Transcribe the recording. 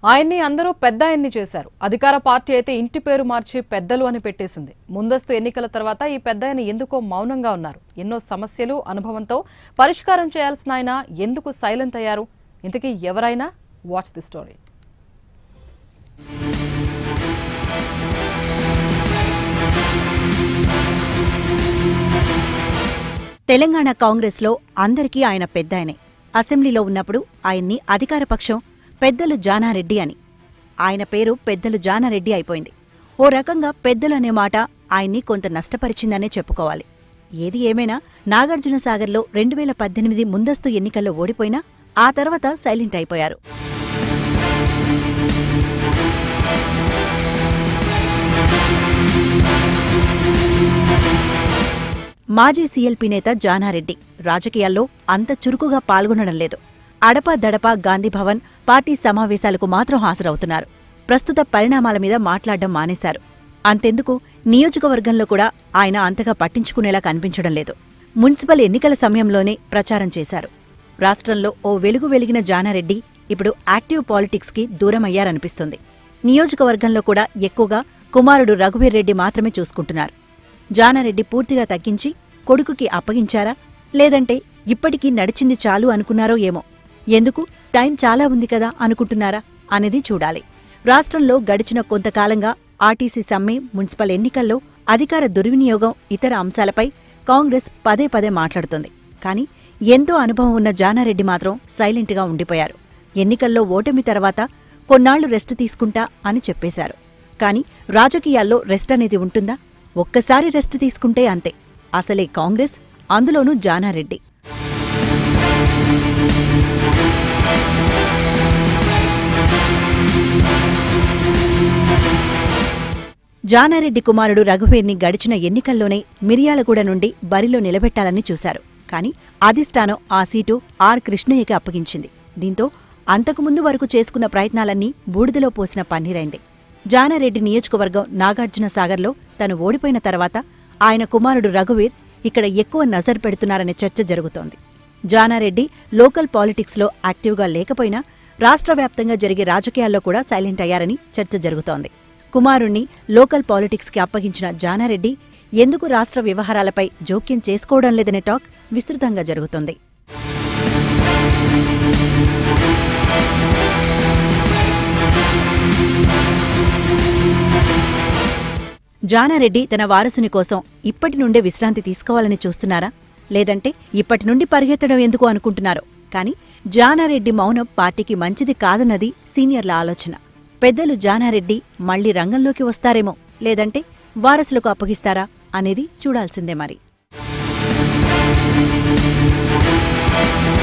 ఆయన్ని అందరూ పెద్ద ఆయన్ని చేశారు అధికార పార్టీ అయితే ఇంటి పేరు మార్చి పెద్దలు అని పెట్టేసింది ముందస్తు ఎన్నికల తర్వాత ఈ పెద్ద ఆయన ఎందుకో మౌనంగా ఉన్నారు ఎన్నో సమస్యలు అనుభవంతో పరిష్కారం చేయాల్సిన ఆయన ఎందుకు సైలెంట్ అయ్యారు ఇంతకీ ఎవరైనా వాచ్ ది స్టోరీ తెలంగాణ కాంగ్రెస్లో అందరికీ ఆయన పెద్దాయనే అసెంబ్లీలో ఉన్నప్పుడు ఆయన్ని అధికారపక్షం పెద్దలు జానారెడ్డి అని ఆయన పేరు పెద్దలు జానారెడ్డి అయిపోయింది ఓ రకంగా పెద్దలు అనే మాట ఆయన్ని కొంత నష్టపరిచిందనే చెప్పుకోవాలి ఏది ఏమైనా నాగార్జున సాగర్లో రెండు వేల పద్దెనిమిది ముందస్తు ఎన్నికల్లో ఓడిపోయినా ఆ తర్వాత సైలెంట్ అయిపోయారు మాజీ సీఎల్పీ నేత జానారెడ్డి రాజకీయాల్లో అంత చురుకుగా పాల్గొనడం లేదు అడప దడప గాంధీభవన్ పార్టీ సమావేశాలకు మాత్రం హాజరవుతున్నారు ప్రస్తుత పరిణామాల మీద మాట్లాడడం మానేశారు అంతెందుకు నియోజకవర్గంలో కూడా ఆయన అంతగా పట్టించుకునేలా కనిపించడం లేదు మున్సిపల్ ఎన్నికల సమయంలోనే ప్రచారం చేశారు రాష్ట్రంలో ఓ వెలుగు వెలిగిన జానారెడ్డి ఇప్పుడు యాక్టివ్ పాలిటిక్స్కి దూరమయ్యారనిపిస్తుంది నియోజకవర్గంలో కూడా ఎక్కువగా కుమారుడు రఘువీర్ రెడ్డి మాత్రమే చూసుకుంటున్నారు జానారెడ్డి పూర్తిగా తగ్గించి కొడుకుకి అప్పగించారా లేదంటే ఇప్పటికీ నడిచింది చాలు అనుకున్నారో ఏమో ఎందుకు టైం చాలా ఉంది కదా అనుకుంటున్నారా అనేది చూడాలి రాష్ట్రంలో గడిచిన కొంతకాలంగా ఆర్టీసీ సమ్మె మున్సిపల్ ఎన్నికల్లో అధికార దుర్వినియోగం ఇతర అంశాలపై కాంగ్రెస్ పదే పదే మాట్లాడుతోంది కానీ ఎంతో అనుభవం ఉన్న జానారెడ్డి మాత్రం సైలెంట్గా ఉండిపోయారు ఎన్నికల్లో ఓటమి తర్వాత కొన్నాళ్లు రెస్ట్ తీసుకుంటా అని చెప్పేశారు కానీ రాజకీయాల్లో రెస్ట్ అనేది ఉంటుందా ఒక్కసారి రెస్ట్ తీసుకుంటే అంతే అసలే కాంగ్రెస్ అందులోనూ జానారెడ్డి జానారెడ్డి కుమారుడు రఘువీర్ని గడిచిన ఎన్నికల్లోనే మిర్యాలగూడ నుండి బరిలో నిలబెట్టాలని చూశారు కాని అధిష్టానం ఆ సీటు ఆర్ కృష్ణయ్యకి అప్పగించింది దీంతో అంతకుముందు వరకు చేసుకున్న ప్రయత్నాలన్నీ బూడిదలో పోసిన పన్నీరైంది జానారెడ్డి నియోజకవర్గం నాగార్జున సాగర్లో తను ఓడిపోయిన తర్వాత ఆయన కుమారుడు రఘువీర్ ఇక్కడ ఎక్కువ నజర్ పెడుతున్నారనే చర్చ జరుగుతోంది జానారెడ్డి లోకల్ పాలిటిక్స్లో యాక్టివ్గా లేకపోయినా రాష్ట్ర వ్యాప్తంగా జరిగే రాజకీయాల్లో కూడా సైలెంట్ అయ్యారని చర్చ జరుగుతోంది కుమారుణ్ణి లోకల్ పాలిటిక్స్కి అప్పగించిన జానారెడ్డి ఎందుకు రాష్ట్ర వ్యవహారాలపై జోక్యం చేసుకోవడం లేదనే టాక్ విస్తృతంగా జరుగుతోంది జానారెడ్డి తన వారసుని కోసం ఇప్పటి నుండే విశ్రాంతి తీసుకోవాలని చూస్తున్నారా లేదంటే ఇప్పటి నుండి పరిగెత్తడం ఎందుకు అనుకుంటున్నారో కానీ జానారెడ్డి మౌనం పార్టీకి మంచిది కాదన్నది సీనియర్ల ఆలోచన పెద్దలు జానారెడ్డి మళ్లీ రంగంలోకి వస్తారేమో లేదంటే వారసులకు అప్పగిస్తారా అనేది చూడాల్సిందే మరి